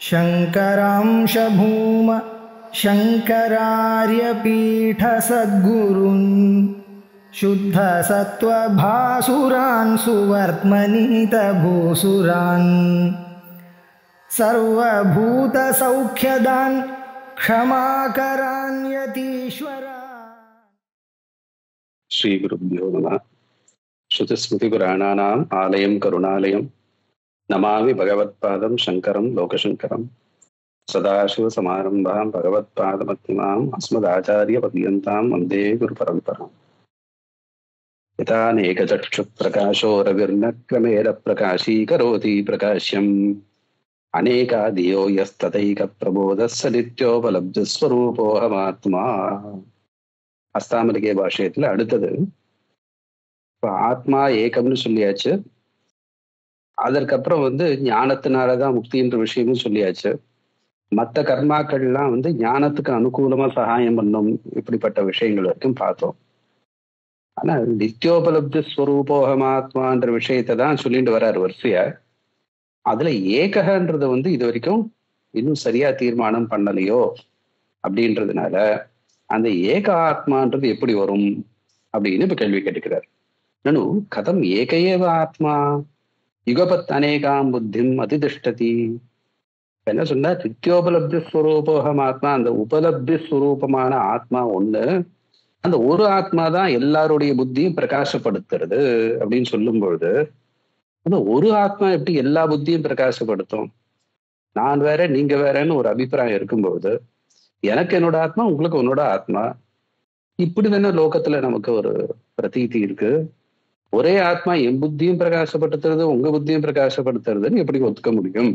शङ्करांशभूम शङ्करार्यपीठसद्गुरुन् शुद्धसत्त्वभासुरान् सुवर्त्मनीतभूसुरान् सर्वभूतसौख्यदान् क्षमाकरान्यतीश्वरा श्रीगुरुभ्यो नमः श्रुतिस्मृतिपुराणानाम् आलयं करुणालयं नमामि भगवत्पादं शङ्करं लोकशङ्करं सदाशिवसमारम्भां भगवत्पादमध्यमाम् अस्मदाचार्यपर्यन्तां वन्दे गुरुपरम्पराम् यथानेकचक्षुप्रकाशो रविर्नक्रमेण प्रकाशीकरोति प्रकाश्यम् अनेकाधियो यस्ततैकप्रबोधः स नित्योपलब्धस्वरूपोऽहमात्मा அஸ்தாமலிகை பாஷயத்துல அடுத்தது இப்ப ஆத்மா ஏக்கம்னு சொல்லியாச்சு அதற்கப்புறம் வந்து ஞானத்தினாலதான் முக்தின்ற விஷயமும் சொல்லியாச்சு மற்ற கர்மாக்கள்லாம் வந்து ஞானத்துக்கு அனுகூலமா சகாயம் பண்ணும் இப்படிப்பட்ட விஷயங்கள் வரைக்கும் பார்த்தோம் ஆனா நித்தியோபலப்தி ஸ்வரூபோகமாத்மான்ற விஷயத்தை தான் சொல்லிட்டு வர்றாரு வரிசையா அதுல ஏகன்றது வந்து இது வரைக்கும் இன்னும் சரியா தீர்மானம் பண்ணலையோ அப்படின்றதுனால அந்த ஏக ஆத்மான்றது எப்படி வரும் அப்படின்னு இப்ப கேள்வி கேட்டுக்கிறார் நனு கதம் ஏக ஏவ ஆத்மா யுகபத் அநேகாம் புத்திம் அதிதிஷ்டதி என்ன சொன்னா நித்தியோபலப்தி ஸ்வரூபோகம் ஆத்மா அந்த உபலப்தி ஸ்வரூபமான ஆத்மா ஒண்ணு அந்த ஒரு ஆத்மா தான் எல்லாருடைய புத்தியும் பிரகாசப்படுத்துறது அப்படின்னு சொல்லும் பொழுது அந்த ஒரு ஆத்மா எப்படி எல்லா புத்தியும் பிரகாசப்படுத்தும் நான் வேற நீங்க வேறன்னு ஒரு அபிப்பிராயம் இருக்கும்பொழுது எனக்கு என்னோட ஆத்மா உங்களுக்கு உன்னோட ஆத்மா இப்படி தானே லோகத்துல நமக்கு ஒரு பிரதீதி இருக்கு ஒரே ஆத்மா என் புத்தியும் பிரகாசப்படுத்துறது உங்க புத்தியும் பிரகாசப்படுத்துறதுன்னு எப்படி ஒத்துக்க முடியும்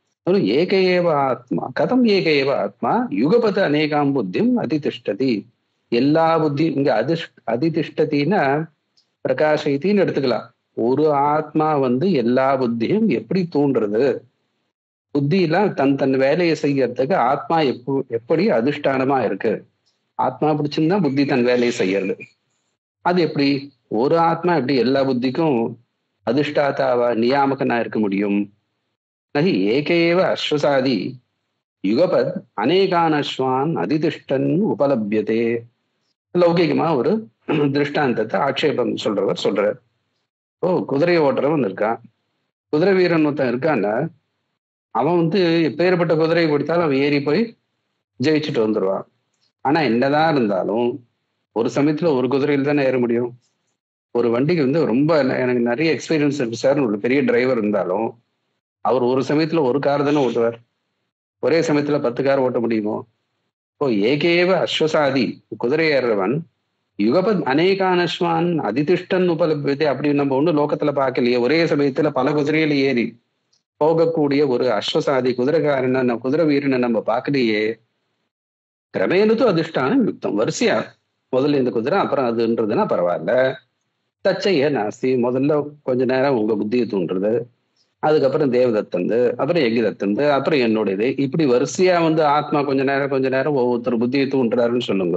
ஏக ஏவ ஆத்மா கதம் ஏக ஏவ ஆத்மா யுகபத அநேகாம் புத்தியும் அதிதிஷ்டதி எல்லா புத்தியும் இங்க அதிஷ் அதிதிஷ்டத்தின்னா பிரகாசத்தின்னு எடுத்துக்கலாம் ஒரு ஆத்மா வந்து எல்லா புத்தியும் எப்படி தூண்டுறது புத்தியெல்லாம் தன் தன் வேலையை செய்யறதுக்கு ஆத்மா எப்போ எப்படி அதிஷ்டானமா இருக்கு ஆத்மா பிடிச்சிருந்தா புத்தி தன் வேலையை செய்யறது அது எப்படி ஒரு ஆத்மா எப்படி எல்லா புத்திக்கும் அதிஷ்டாதாவா நியாமகனா இருக்க முடியும் நகி ஏகேவ அஸ்வசாதி யுகபத் அநேகான் அஸ்வான் அதிதிஷ்டன் உபலபியதே லௌகிகமா ஒரு திருஷ்டாந்தத்தை ஆட்சேபம் சொல்றவர் சொல்றார் ஓ குதிரையை ஓட்டுறவன் இருக்கான் குதிரை வீரன் ஒருத்தன் இருக்கான்னா அவன் வந்து எப்பேற்பட்ட குதிரையை கொடுத்தாலும் அவன் ஏறி போய் ஜெயிச்சுட்டு வந்துடுவான் ஆனா என்னதான் இருந்தாலும் ஒரு சமயத்துல ஒரு குதிரையில் தானே ஏற முடியும் ஒரு வண்டிக்கு வந்து ரொம்ப எனக்கு நிறைய எக்ஸ்பீரியன்ஸ் இருக்கு சார் ஒரு பெரிய டிரைவர் இருந்தாலும் அவர் ஒரு சமயத்துல ஒரு கார் தானே ஓட்டுவார் ஒரே சமயத்துல பத்து கார் ஓட்ட முடியுமோ இப்போ ஏகேவ அஸ்வசாதி குதிரை ஏறுறவன் யுகபத் அநேகானஸ்வான் அதிதிஷ்டன் உபலபியத்தை அப்படி நம்ம ஒண்ணு லோகத்துல பார்க்கலையே ஒரே சமயத்துல பல குதிரையில ஏறி போகக்கூடிய ஒரு அஸ்வசாதி குதிரைக்காரன குதிரை வீரனை நம்ம பார்க்கலையே கிரமேனது அதிஷ்டானம் யுக்தம் வரிசையா முதல்ல இந்த குதிரை அப்புறம் அதுன்றதுன்னா பரவாயில்ல தச்சைய நாஸ்தி முதல்ல கொஞ்ச நேரம் உங்க புத்தியை தூண்டுறது அதுக்கப்புறம் தேவதத்தந்து அப்புறம் எகிதத்தந்து அப்புறம் என்னுடையது இப்படி வரிசையா வந்து ஆத்மா கொஞ்ச நேரம் கொஞ்ச நேரம் ஒவ்வொருத்தர் புத்தியை தூண்டுறாருன்னு சொல்லுங்க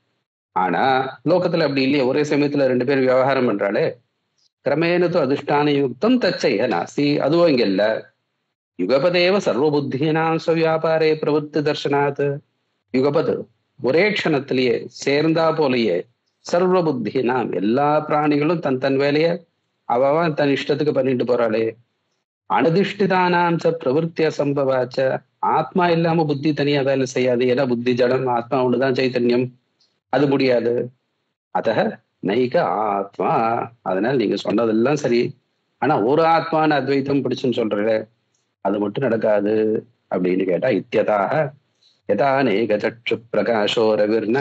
ஆனா லோகத்துல அப்படி இல்லையே ஒரே சமயத்துல ரெண்டு பேரும் விவகாரம் பண்றாளே கிரமேனது அதிஷ்டான யுக்தம் தச்சைய நாஸ்தி அதுவும் இங்க இல்ல யுகபதேவ சர்வபுத்தீனாம் வியாபாரே பிரவൃத்தி தர்சனாத் யுகபது ஒரே க்ஷணத்திலேயே சேர்ந்தா போலயே சர்வ புத்தினாம் எல்லா பிராணிகளும் தன் தன் வேலைய அவன் தன் இஷ்டத்துக்கு பண்ணிட்டு போறாளே அனதிஷ்டிதானாம் ச பிரவருத்திய சம்பவாச்ச ஆத்மா இல்லாம புத்தி தனியா வேலை செய்யாது ஏன்னா புத்தி ஜடம் ஆத்மா ஒண்ணுதான் சைத்தன்யம் அது முடியாது அத நைக ஆத்மா அதனால நீங்க சொன்னதெல்லாம் சரி ஆனா ஒரு ஆத்மான அத்வைத்தம் பிடிச்சுன்னு சொல்றீங்க அது மட்டும் நடக்காது அப்படின்னு கேட்டா இத்தியதாக யதானேக சற்று பிரகாஷோ ரவிர்ன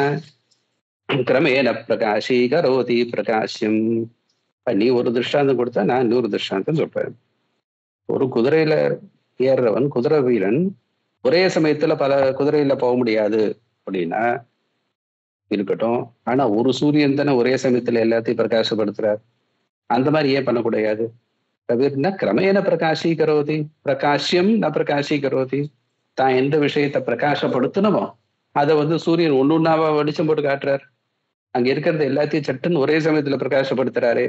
கிரமேண பிரகாஷி கரோதி பிரகாஷ்யம் நீ ஒரு திருஷ்டாந்தம் கொடுத்தா நான் இன்னொரு திருஷ்டாந்தம் சொல்றேன் ஒரு குதிரையில ஏறுறவன் குதிரை வீரன் ஒரே சமயத்துல பல குதிரையில போக முடியாது அப்படின்னா இருக்கட்டும் ஆனா ஒரு சூரியன் தானே ஒரே சமயத்துல எல்லாத்தையும் பிரகாசப்படுத்துறார் அந்த மாதிரி ஏன் பண்ணக்கூடாது ரவிர்னா கிரமேண பிரகாஷி கரோதி பிரகாஷ்யம் ந பிரகாஷி கரோதி தான் எந்த விஷயத்தை பிரகாசப்படுத்தணுமோ அதை வந்து சூரியன் ஒண்ணு ஒன்னாவா வெளிச்சம் போட்டு காட்டுறார் அங்க இருக்கிறது எல்லாத்தையும் சட்டுன்னு ஒரே சமயத்துல பிரகாசப்படுத்துறாரு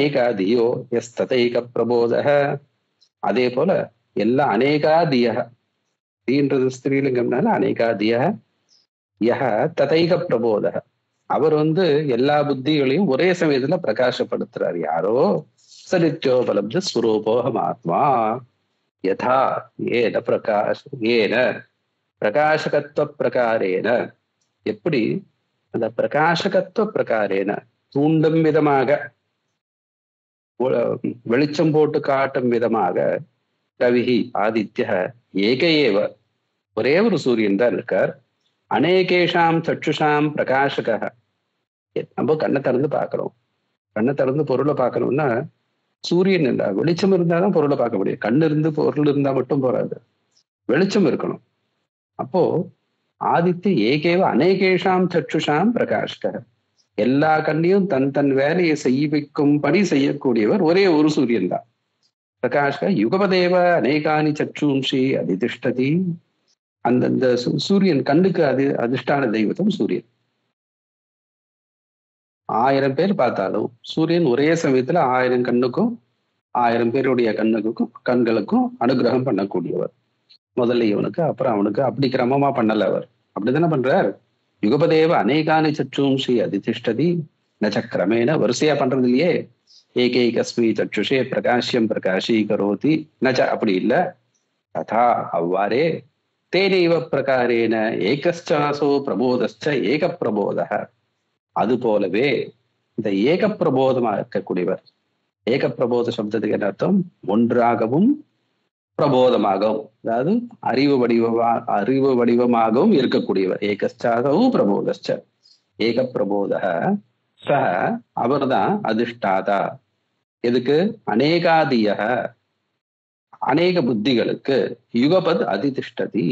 அநேகாதியோ எஸ் ததைக பிரபோதக அதே போல எல்லா அநேகாதிய தீன்றது ஸ்திரீலிங்கம்னால அநேகாதிய யஹ ததைக பிரபோத அவர் வந்து எல்லா புத்திகளையும் ஒரே சமயத்துல பிரகாசப்படுத்துறார் யாரோ சரித்தியோபலப்த ஸ்வரூபோகம் ஆத்மா யதா ஏன பிரகாஷ ஏன பிரகாசகத்துவ பிரகாரேன எப்படி அந்த பிரகாசகத்துவ பிரகாரேன தூண்டும் விதமாக ஒ- வெளிச்சம் போட்டு காட்டும் விதமாக ரவிஹி ஆதித்ய ஏக ஏவ ஒரே ஒரு சூரியன் தான் இருக்கார் அநேகேஷாம் சற்றுஷாம் பிரகாசக நம்ம கண்ணை திறந்து பார்க்கிறோம் கண்ணை திறந்து பொருளை பார்க்கணும்னா சூரியன் இல்ல வெளிச்சம் இருந்தாதான் பொருளை பார்க்க முடியும் கண் இருந்து பொருள் இருந்தா மட்டும் போறாது வெளிச்சம் இருக்கணும் அப்போ ஆதித்ய ஏகேவ அநேகேஷாம் சற்றுஷாம் பிரகாஷ்க எல்லா கண்ணையும் தன் தன் வேலையை செய்விக்கும்படி செய்யக்கூடியவர் ஒரே ஒரு சூரியன் தான் பிரகாஷ்க யுகபதேவ அநேகானி சற்றும்ஷி அதிதிஷ்டதி அந்தந்த சூ- சூரியன் கண்ணுக்கு அது அதிஷ்டான தெய்வத்தம் சூரியன் ஆயிரம் பேர் பார்த்தாலும் சூரியன் ஒரே சமயத்துல ஆயிரம் கண்ணுக்கும் ஆயிரம் பேருடைய கண்ணுக்கும் கண்களுக்கும் அனுகிரகம் பண்ணக்கூடியவர் முதல்ல இவனுக்கு அப்புறம் அவனுக்கு அப்படி கிரமமா பண்ணல அவர் அப்படிதானே பண்றார் யுகபதேவ அநேகானி சற்றும் ஸ்ரீ அதிதிஷ்டதி நச்சக்கிரமேன வரிசையா பண்றது இல்லையே ஏகைகஸ்மி சற்றுஷே பிரகாஷ்யம் பிரகாஷீகரோதி நச்ச அப்படி இல்ல ததா அவ்வாறே தேனைவ பிரகாரேன ஏகஸ்சாசோ பிரபோதஸ்ச ஏக பிரபோத அது போலவே இந்த ஏக பிரபோதமா இருக்கக்கூடியவர் ஏக பிரபோத சப்தத்துக்கு என்ன அர்த்தம் ஒன்றாகவும் பிரபோதமாகவும் அதாவது அறிவு வடிவமா அறிவு வடிவமாகவும் இருக்கக்கூடியவர் ஏகஸ்சாகவும் பிரபோதஸ்ச ஏக பிரபோத சக அவர்தான் அதிஷ்டாதா எதுக்கு அநேகாதிய அநேக புத்திகளுக்கு யுகபத் அதிதிஷ்டதி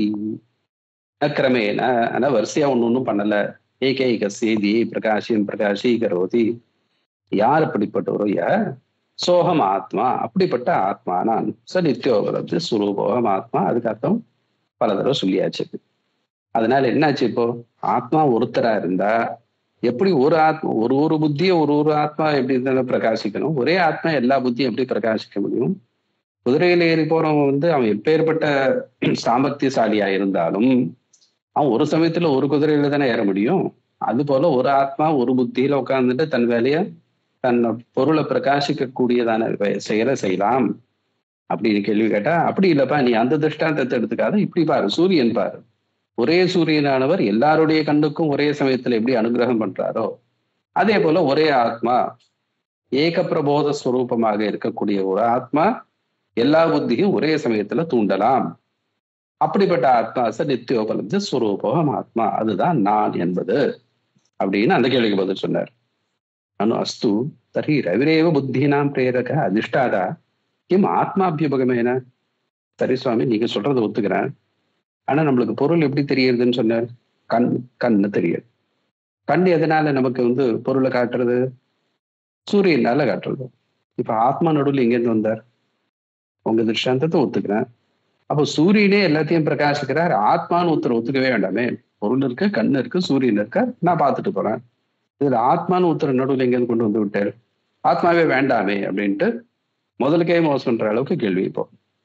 கிரமேன ஆனா வரிசையா ஒண்ணு ஒண்ணும் பண்ணல ஏகைக சேதி பிரகாஷியம் பிரகாஷீகரோதி யார் அப்படிப்பட்டவரோ யார் சோகம் ஆத்மா அப்படிப்பட்ட ஆத்மா நான் ச நித்தியோபலப்தி சுரூபோகம் ஆத்மா அதுக்கு அர்த்தம் பல தடவை சொல்லியாச்சு அதனால என்னாச்சு இப்போ ஆத்மா ஒருத்தரா இருந்தா எப்படி ஒரு ஆத்மா ஒரு ஒரு புத்தியை ஒரு ஒரு ஆத்மா எப்படி இருந்தாலும் பிரகாசிக்கணும் ஒரே ஆத்மா எல்லா புத்தியும் எப்படி பிரகாசிக்க முடியும் குதிரையில ஏறி போறவன் வந்து அவன் எப்பேற்பட்ட சாமர்த்தியசாலியா இருந்தாலும் அவன் ஒரு சமயத்துல ஒரு குதிரையில தானே ஏற முடியும் அது போல ஒரு ஆத்மா ஒரு புத்தியில உட்கார்ந்துட்டு தன் வேலைய தன் பொருளை பிரகாசிக்க கூடியதான வே- செயலை செய்யலாம் அப்படின்னு கேள்வி கேட்டா அப்படி இல்லப்பா நீ அந்த திருஷ்டாந்தத்தை எடுத்துக்காத இப்படி பாரு சூரியன் பாரு ஒரே சூரியனானவர் எல்லாருடைய கண்ணுக்கும் ஒரே சமயத்துல எப்படி அனுகிரகம் பண்றாரோ அதே போல ஒரே ஆத்மா ஏக பிரபோத ஸ்வரூபமாக இருக்கக்கூடிய ஒரு ஆத்மா எல்லா புத்தியும் ஒரே சமயத்துல தூண்டலாம் அப்படிப்பட்ட ஆத்மா ச நித்தியோபலப்த ஸ்வரூபம் ஆத்மா அதுதான் நான் என்பது அப்படின்னு அந்த கேள்விக்கு பதில் சொன்னார் அனு அஸ்து தர்ஹி ரவிரேவ புத்தினாம் பிரேரக அதிஷ்டாதா கிம் ஆத்மாபியுபகமேன சரி சுவாமி நீங்க சொல்றதை ஒத்துக்கிறேன் ஆனா நம்மளுக்கு பொருள் எப்படி தெரியுதுன்னு சொன்னார் கண் கண்ணு தெரியுது கண் எதனால நமக்கு வந்து பொருளை காட்டுறது சூரியனால காட்டுறது இப்ப ஆத்மா நடுவில் எங்கேருந்து வந்தார் உங்க திருஷ்டாந்தத்தை ஒத்துக்கிறேன் அப்போ சூரியனே எல்லாத்தையும் பிரகாசிக்கிறார் ஆத்மான்னு ஒருத்தர் ஒத்துக்கவே வேண்டாமே பொருள் இருக்கு கண் இருக்கு சூரியன் இருக்க நான் பார்த்துட்டு போறேன் இதுல ஆத்மான்னு ஒருத்தர் நடுவில் எங்கேருந்து கொண்டு வந்து விட்டார் ஆத்மாவே வேண்டாமே அப்படின்ட்டு முதலுக்கே மோசம் பண்ற அளவுக்கு கேள்வி இப்போ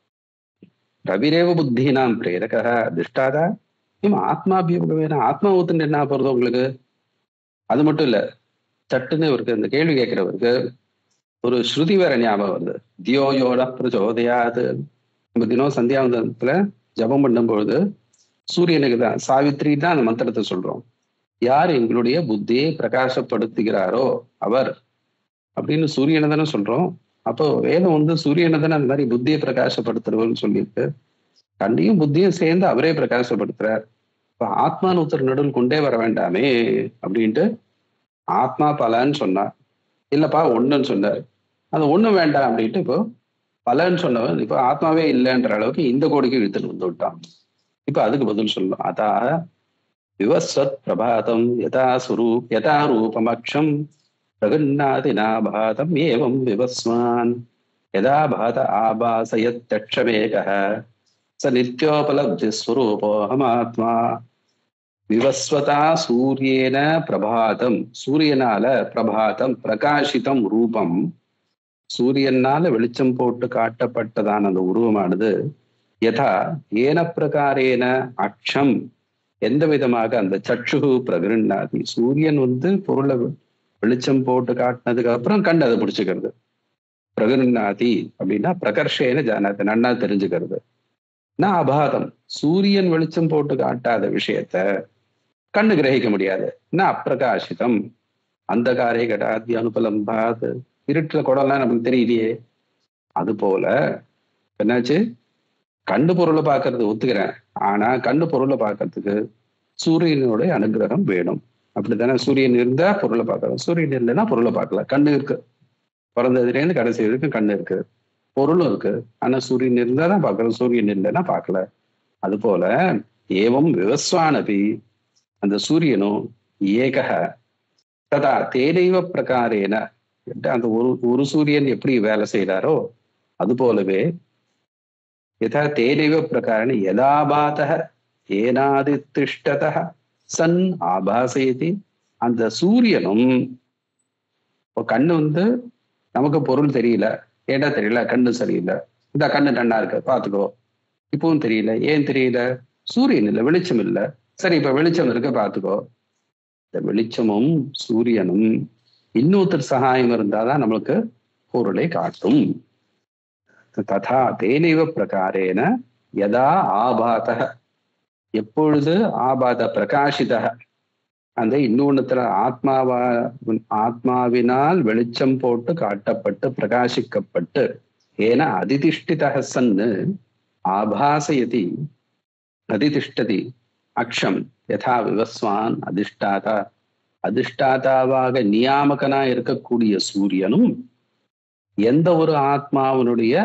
ரவிரேவ புத்தினாம் பிரேரக அதிஷ்டாதா இவன் ஆத்மாபியோகமே ஆத்மா ஊத்துன்னு என்ன போறது உங்களுக்கு அது மட்டும் இல்ல சட்டுன்னு இவருக்கு இந்த கேள்வி கேட்கிறவருக்கு ஒரு ஸ்ருதி வேற ஞாபகம் வருது தியோயோட பிரச்சோதயாது நம்ம தினம் சந்தியாவந்தத்துல ஜபம் பண்ணும்பொழுது சூரியனுக்கு தான் சாவித்ரி தான் அந்த மந்திரத்தை சொல்றோம் யார் எங்களுடைய புத்தியை பிரகாசப்படுத்துகிறாரோ அவர் அப்படின்னு சூரியனை தானே சொல்றோம் அப்போ வேதம் வந்து சூரியனை தானே அந்த மாதிரி புத்தியை பிரகாசப்படுத்துறவர்னு சொல்லியிருக்கு கண்ணையும் புத்தியும் சேர்ந்து அவரே பிரகாசப்படுத்துறார் இப்ப ஆத்மான்னு ஒருத்தர் நடுவில் கொண்டே வர வேண்டாமே அப்படின்ட்டு ஆத்மா பலன்னு சொன்னார் இல்லப்பா ஒண்ணுன்னு சொன்னார் அது ஒண்ணும் வேண்டாம் அப்படின்ட்டு இப்போ பலன்னு சொன்னவன் இப்போ ஆத்மாவே இல்லைன்ற அளவுக்கு இந்த கோடிக்கு இழுத்துட்டு வந்து விட்டான் இப்ப அதுக்கு பதில் சொல்லணும் அதா விவஸ்வத் பிரபாதம் யதா சுரூப் யதா ரூபமக்ஷம் பிரகன்னாதினாபாதம் ஏவம் விவஸ்வான் யதா பாத ஆபாசயத்தக்ஷமேகः ச நித்யோபலப்தி ஸ்வரூபோஹமாத்மா விவஸ்வதா சூரியேன பிரபாதம் சூரியனால பிரபாதம் பிரகாசிதம் ரூபம் சூரியனால வெளிச்சம் போட்டு காட்டப்பட்டதான அந்த உருவமானது யதா ஏன பிரகாரேன அக்ஷம் எந்த விதமாக அந்த சற்று பிரகிருண்ணாதி சூரியன் வந்து பொருளை வெளிச்சம் போட்டு காட்டினதுக்கு அப்புறம் கண்டு அதை பிடிச்சுக்கிறது பிரகிருண்ணாதி அப்படின்னா பிரகர்ஷேன ஜானாதி நன்னா தெரிஞ்சுக்கிறது நான் அபாதம் சூரியன் வெளிச்சம் போட்டு காட்டாத விஷயத்த கண்ணு கிரகிக்க முடியாது நான் அப்பிரகாசிதம் அந்த காரை கடாதி அனுபலம்பாது இருட்டுல குடம்லாம் நமக்கு தெரியலையே அது போல என்னாச்சு கண்ணு பொருளை பார்க்கறது ஒத்துக்கிறேன் ஆனா கண்ணு பொருளை பார்க்கறதுக்கு சூரியனுடைய அனுகிரகம் வேணும் அப்படித்தானே சூரியன் இருந்தா பொருளை பார்க்கலாம் சூரியன் இல்லைன்னா பொருளை பார்க்கல கண்ணு இருக்கு பிறந்ததுலேருந்து கடைசி வரைக்கும் கண்ணு இருக்கு பொருளும் இருக்கு ஆனா சூரியன் இருந்தா தான் பார்க்கறோம் சூரியன் இல்லைன்னா பார்க்கல அது போல ஏவம் விவஸ்வானபி அந்த சூரியனும் ஏகக ததா தேனைவ பிரகாரேன அந்த ஒரு ஒரு சூரியன் எப்படி வேலை செய்யறாரோ அது போலவே யதா தேனைவ பிரகாரேன யதாபாத ஏனாதிதிஷ்டத சன் ஆபாசயதி அந்த சூரியனும் இப்போ கண்ணு வந்து நமக்கு பொருள் தெரியல ஏடா தெரியல கண்ணு சரியில்லை இந்த கண்ணு நன்னா இருக்கு பார்த்துக்கோ இப்பவும் தெரியல ஏன் தெரியல சூரியன் இல்லை வெளிச்சம் இல்லை சரி இப்ப வெளிச்சம் இருக்கு பார்த்துக்கோ இந்த வெளிச்சமும் சூரியனும் இன்னொருத்தர் சகாயம் இருந்தாதான் நம்மளுக்கு பொருளை காட்டும் ததா தேனைவ பிரகாரேன யதா ஆபாத எப்பொழுது ஆபாத பிரகாசித அந்த இன்னொன்னுத்துல ஆத்மாவா ஆத்மாவினால் வெளிச்சம் போட்டு காட்டப்பட்டு பிரகாசிக்கப்பட்டு ஏன அதிதிஷ்டித சன்னு ஆபாசயதி அதிதிஷ்டதி அக்ஷம் யதா விவஸ்வான் அதிஷ்டாதா அதிஷ்டாதாவாக நியாமகனா இருக்கக்கூடிய சூரியனும் எந்த ஒரு ஆத்மாவினுடைய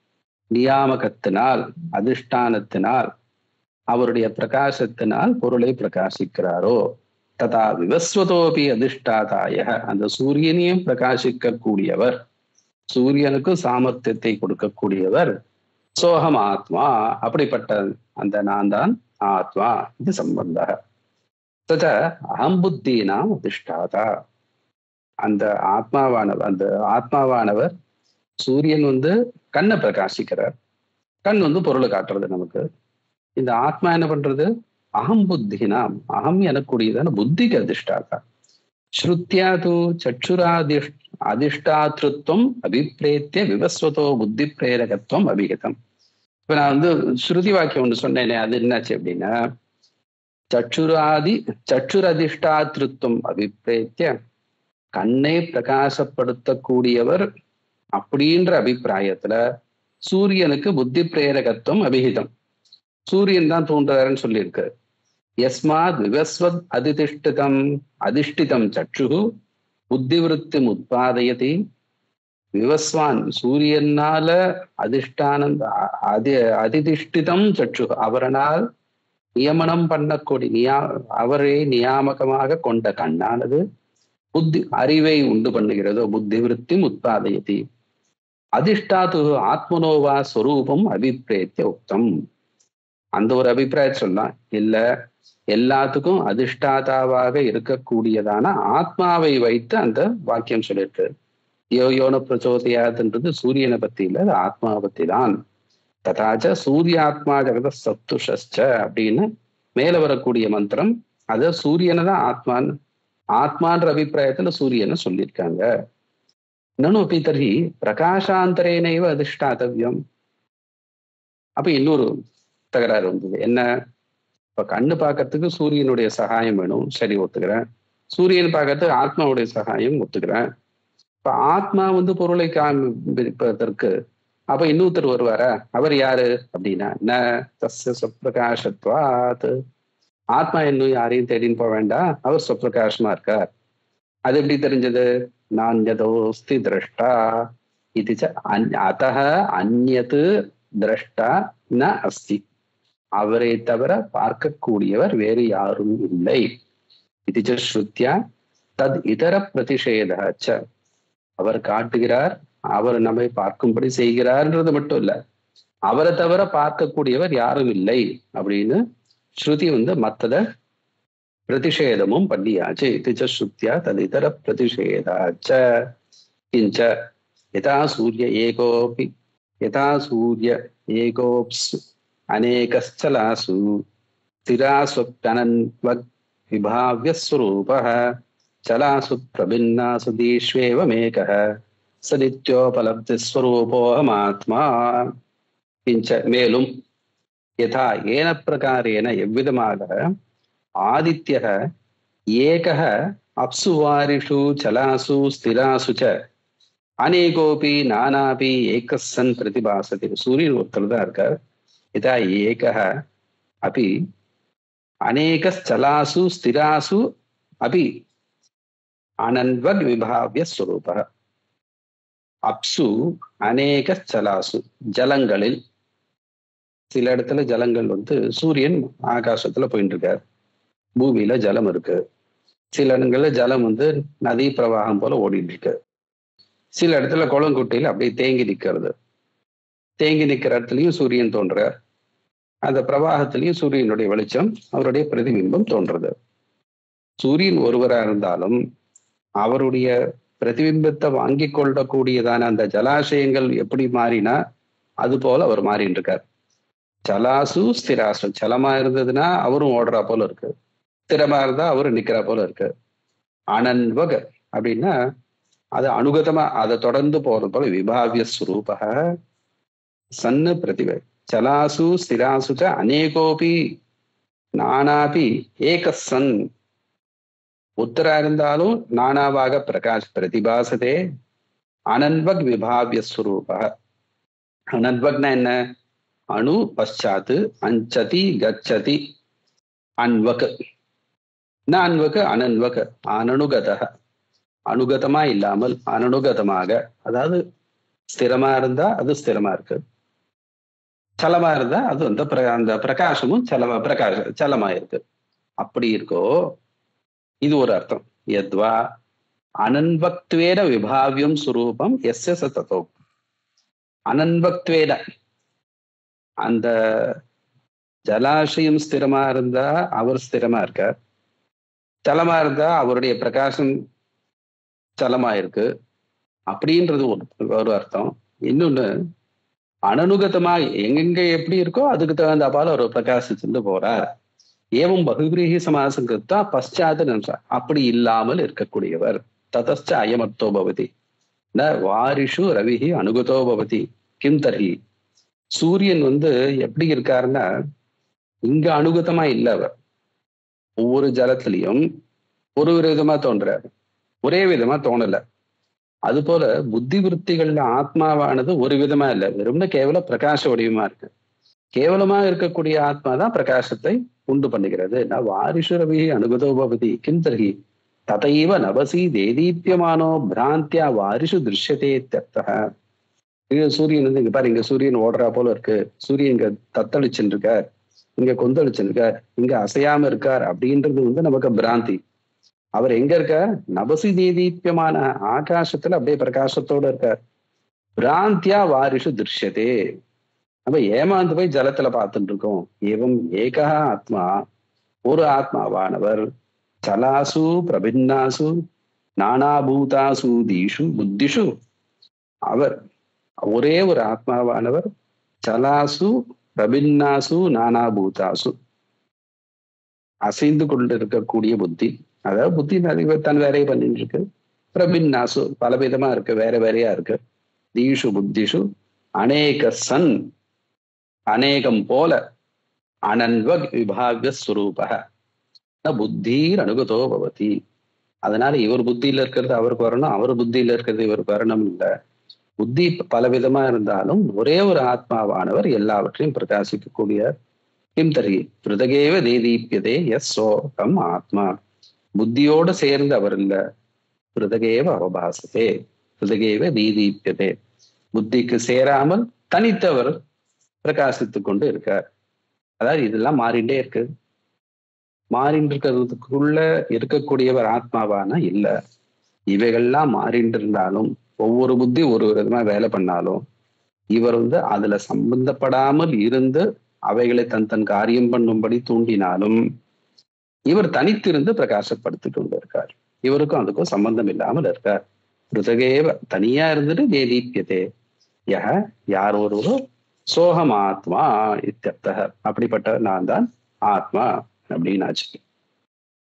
நியாமகத்தினால் அதிஷ்டானத்தினால் அவருடைய பிரகாசத்தினால் பொருளை பிரகாசிக்கிறாரோ ததா விவஸ்வதோபி அதிஷ்டாதாய அந்த சூரியனையும் பிரகாசிக்க கூடியவர் சூரியனுக்கு சாமர்த்தியத்தை கொடுக்கக்கூடியவர் சோகம் ஆத்மா அப்படிப்பட்ட அந்த நான் தான் ஆத்மா இது சம்பந்த தத அகம் புத்தினாம் அதிஷ்டாதா அந்த ஆத்மாவானவர் அந்த ஆத்மாவானவர் சூரியன் வந்து கண்ணை பிரகாசிக்கிறார் கண் வந்து பொருளை காட்டுறது நமக்கு இந்த ஆத்மா என்ன பண்றது அகம் புத்தினாம் அகம் எனக்கூடியதான புத்திக்கு அதிஷ்டாதா ஸ்ருத்தியா தூ சச்சுராதிஷ் அதிஷ்டாத்திருத்தம் அபிப்பிரேத்திய விவஸ்வதோ புத்தி பிரேரகத்துவம் அபிகதம் இப்ப நான் வந்து ஸ்ருதி வாக்கியம் ஒன்று சொன்னேனே அது என்னாச்சு அப்படின்னா சச்சுராதி சச்சுர் அதிஷ்டாத்திருத்தம் அபிப்பிரேத்திய கண்ணை பிரகாசப்படுத்தக்கூடியவர் அப்படின்ற அபிப்பிராயத்துல சூரியனுக்கு புத்தி பிரேரகத்துவம் அபிஹிதம் சூரியன் தான் தூண்டுறாருன்னு சொல்லியிருக்கு எஸ்மாத் விவஸ்வத் அதிதிஷ்டிதம் அதிஷ்டிதம் சற்று புத்திவிருத்தி உத்பாதயதி விவஸ்வான் சூரியனால அதிஷ்டானம் அதி அதிதிஷ்டிதம் சற்று அவரனால் நியமனம் பண்ணக்கூடிய நியா அவரை நியாமகமாக கொண்ட கண்ணானது புத்தி அறிவை உண்டு பண்ணுகிறதோ புத்தி விருத்தி உத்பாதயதி அதிஷ்டாத்து ஆத்மனோவா ஸ்வரூபம் அபிப்பிரேத்திய உக்தம் அந்த ஒரு அபிப்பிராயம் சொல்லலாம் இல்ல எல்லாத்துக்கும் அதிஷ்டாதாவாக இருக்கக்கூடியதான ஆத்மாவை வைத்து அந்த வாக்கியம் சொல்லிருக்கு யோ யோன பிரச்சோதயாதுன்றது சூரியனை பத்தி இல்ல அது ஆத்மாவை பத்தி தான் ததாச்ச சூரியாத்மா ஜெகத சத்துஷஸ்ச அப்படின்னு மேல வரக்கூடிய மந்திரம் அத சூரியனை தான் ஆத்மான்னு ஆத்மான்ற அபிப்பிராயத்துல சூரியனை சொல்லியிருக்காங்க இன்னொன்னு அப்படி தர்ஹி பிரகாசாந்தரேனைவ அதிஷ்டாதவியம் அப்ப இன்னொரு தகராறு வந்தது என்ன இப்ப கண்ணு பார்க்கறதுக்கு சூரியனுடைய சகாயம் வேணும் சரி ஒத்துக்கிறேன் சூரியன் பார்க்கறதுக்கு ஆத்மாவுடைய சகாயம் ஒத்துக்கிறேன் இப்ப ஆத்மா வந்து பொருளை காண்பிப்பதற்கு அப்ப இன்னொருத்தர் வருவார அவர் யாரு அப்படின்னா ந தஸ்ய சொப்பிரகாசத்வாத் ஆத்மா இன்னும் யாரையும் தேடின்னு போக வேண்டாம் அவர் சொப்பிரகாசமா இருக்கார் அது எப்படி தெரிஞ்சது நான் யதோஸ்தி திரஷ்டா இது அத்த அந்நது திரஷ்டா ந அஸ்தி அவரை தவிர பார்க்கக்கூடியவர் வேறு யாரும் இல்லை இது ஸ்ருத்தியா தத் இதர பிரதிஷேதாச்ச அவர் காட்டுகிறார் அவர் நம்மை பார்க்கும்படி செய்கிறார்ன்றது மட்டும் இல்ல அவரை தவிர பார்க்கக்கூடியவர் யாரும் இல்லை அப்படின்னு ஸ்ருதி வந்து மத்தத பிரதிஷேதமும் பண்ணியாச்சு இது ஸ்ருத்தியா தது இதர பிரதிஷேதாச்ச கிஞ்ச யதா சூரிய ஏகோபி யதா சூரிய ஏகோப்ஸ் अनेकश्चलासु स्थिरास्वप्यनन्वग् विभाव्यस्वरूपः चलासु प्रभिन्नासु दीष्वेवमेकः स नित्योपलब्धिस्वरूपोऽहमात्मा किञ्च மேலும் யதா ஏன பிரகாரேன எவ்விதமாக ஆதித்யः ஏகः அப்சு வாரிஷு சலாசு ஸ்திராசு ச அநேகோபி நானாபி ஏகः சன் பிரதிபாசதி சூரியன் ஒருத்தர் தான் இருக்கார் யதா ஏகः अपि अनेकश्चलासु स्थिरासु अपि अनन्वग्विभाव्यस्वरूपः அப்சு அநேக சலாசு ஜலங்களில் சில இடத்துல ஜலங்கள் வந்து சூரியன் ஆகாசத்துல போயிட்டு இருக்கார் பூமியில ஜலம் இருக்கு சில இடங்கள்ல ஜலம் வந்து நதி பிரவாகம் போல ஓடிட்டு இருக்கு சில இடத்துல குளங்குட்டையில அப்படியே தேங்கி நிக்கிறது தேங்கி நிக்கிற இடத்துலயும் சூரியன் தோன்றார் அந்த பிரவாகத்திலையும் சூரியனுடைய வெளிச்சம் அவருடைய பிரதிபிம்பம் தோன்றது சூரியன் ஒருவரா இருந்தாலும் அவருடைய பிரதிபிம்பத்தை வாங்கி கொள்ளக்கூடியதான அந்த ஜலாசயங்கள் எப்படி மாறினா அது போல அவர் மாறிட்டு இருக்கார் சலாசு ஸ்திராசு சலமா இருந்ததுன்னா அவரும் ஓடுறா போல இருக்கு ஸ்திரமா இருந்தா அவரும் நிக்கிறா போல இருக்கு அனன்வக அப்படின்னா அது அனுகதமா அதை தொடர்ந்து போறது போல விபாவிய ஸ்வரூபக சன்னு பிரதிபை चलासु स्थिरासु च अनेकोपि நானாபி ஏகசன் உத்தரா இருந்தாலும் நானாவாக பிரகாஷ் பிரதிபாசதே அனன்வக் விபாவிய ஸ்வரூப அனன்வக்னா என்ன அணு பஷாத்து அஞ்சதி கச்சதி அன்வக் ந அன்வக் அனன்வக் அனனுகத அனுகதமா இல்லாமல் அனனுகதமாக அதாவது ஸ்திரமா இருந்தா அது ஸ்திரமா இருக்கு சலமா இருந்தா அது வந்து பிர- அந்த பிரகாசமும் சலமா பிரகாஷ சலமா இருக்கு அப்படி இருக்கோ இது ஒரு அர்த்தம் யத்வா அனன்வக்துவேன விபாவியம் சுரூபம் எஸ் எஸ் தத்தோ அனன்வக்துவேன அந்த ஜலாசயம் ஸ்திரமா இருந்தா அவர் ஸ்திரமா இருக்கார் சலமா இருந்தா அவருடைய பிரகாசம் சலமா இருக்கு அப்படின்றது ஒரு ஒரு அர்த்தம் இன்னொன்னு அனனுகதமா எங்கெங்க எப்படி இருக்கோ அதுக்கு தகுந்த போல ஒரு பிரகாசிச்சுட்டு போறார் ஏவம் பகுகிரகி சமாசம் கிருத்தா பశ్చాத் நிமிஷா அப்படி இல்லாமல் இருக்கக்கூடியவர் ததச்ச அயமர்த்தோ பவதி ந வாரிஷு ரவிஹி அனுகதோ பவதி கிம் தர்ஹி சூரியன் வந்து எப்படி இருக்காருன்னா இங்க அனுகதமா இல்ல அவர் ஒவ்வொரு ஜலத்திலையும் ஒரு ஒரு விதமா தோன்றாரு ஒரே விதமா தோணல அது போல புத்தி விருத்திகள்ல ஆத்மாவானது ஒரு விதமா இல்லை வெறும்னு கேவல பிரகாச வடிவமா இருக்கு கேவலமா இருக்கக்கூடிய ஆத்மா தான் பிரகாசத்தை உண்டு பண்ணுகிறது ந வாரிஷு ரவி அனுகதோ பவதி கிம் தர்ஹி ததைவ நவசி தேதீப்பியமானோ பிராந்தியா வாரிஷு திருஷ்யதே தத்தக இங்க சூரியன் வந்து இங்க பாரு இங்க சூரியன் ஓடுறா போல இருக்கு சூரியன் இங்க தத்தளிச்சுட்டு இருக்கார் இங்க கொந்தளிச்சுட்டு இருக்கார் இங்க அசையாம இருக்கார் அப்படின்றது வந்து நமக்கு பிராந்தி அவர் எங்க இருக்கார் நபசி தேதீப்பியமான ஆகாசத்துல அப்படியே பிரகாசத்தோட இருக்கார் பிராந்தியா வாரிஷு திருஷ்யதே நம்ம ஏமாந்து போய் ஜலத்துல பார்த்துட்டு இருக்கோம் ஏவம் ஏகா ஆத்மா ஒரு ஆத்மாவானவர் சலாசு பிரபின்னாசு நானாபூதாசு தீஷு புத்திஷு அவர் ஒரே ஒரு ஆத்மாவானவர் சலாசு பிரபின்னாசு நானாபூதாசு அசைந்து கொண்டிருக்கக்கூடிய புத்தி அதாவது புத்தி நிறைய தன் வேலையை பண்ணிட்டு இருக்கு பிரபின்னாசு பல விதமா இருக்கு வேற வேறையா இருக்கு தீஷு புத்திஷு அநேக சன் அநேகம் போல அனன்வ விபாவிய ஸ்வரூப புத்தீர் அனுகதோ பவதி அதனால இவர் புத்தியில இருக்கிறது அவருக்கு வரணும் அவர் புத்தியில இருக்கிறது இவருக்கு வரணும் இல்ல புத்தி பல விதமா இருந்தாலும் ஒரே ஒரு ஆத்மாவானவர் எல்லாவற்றையும் பிரகாசிக்கக்கூடிய கிம் தரி பிருதகேவ தேதீப்பியதே எஸ் சோகம் ஆத்மா புத்தியோடு சேர்ந்து அவர் இல்ல பிருதகேவ அவபாசதே பிருதகேவ தீதீப்பியதே புத்திக்கு சேராமல் தனித்தவர் பிரகாசித்துக் கொண்டு இருக்கார் அதாவது இதெல்லாம் மாறிண்டே இருக்கு மாறிண்டு இருக்கிறதுக்குள்ள இருக்கக்கூடியவர் ஆத்மாவானா இல்ல இவைகள்லாம் மாறிண்டு இருந்தாலும் ஒவ்வொரு புத்தி ஒரு விதமா வேலை பண்ணாலும் இவர் வந்து அதுல சம்பந்தப்படாமல் இருந்து அவைகளை தன் தன் காரியம் பண்ணும்படி தூண்டினாலும் இவர் தனித்திருந்து பிரகாசப்படுத்திக் கொண்டு இருக்கார் இவருக்கும் அதுக்கும் சம்பந்தம் இல்லாமல் இருக்கார் பிருதகேவ தனியா இருந்துட்டு தேதீப்பியதே யக யார் ஒருவரோ சோகம் ஆத்மா இத்தியர்த்தக அப்படிப்பட்ட நான் தான் ஆத்மா அப்படின்னு ஆச்சு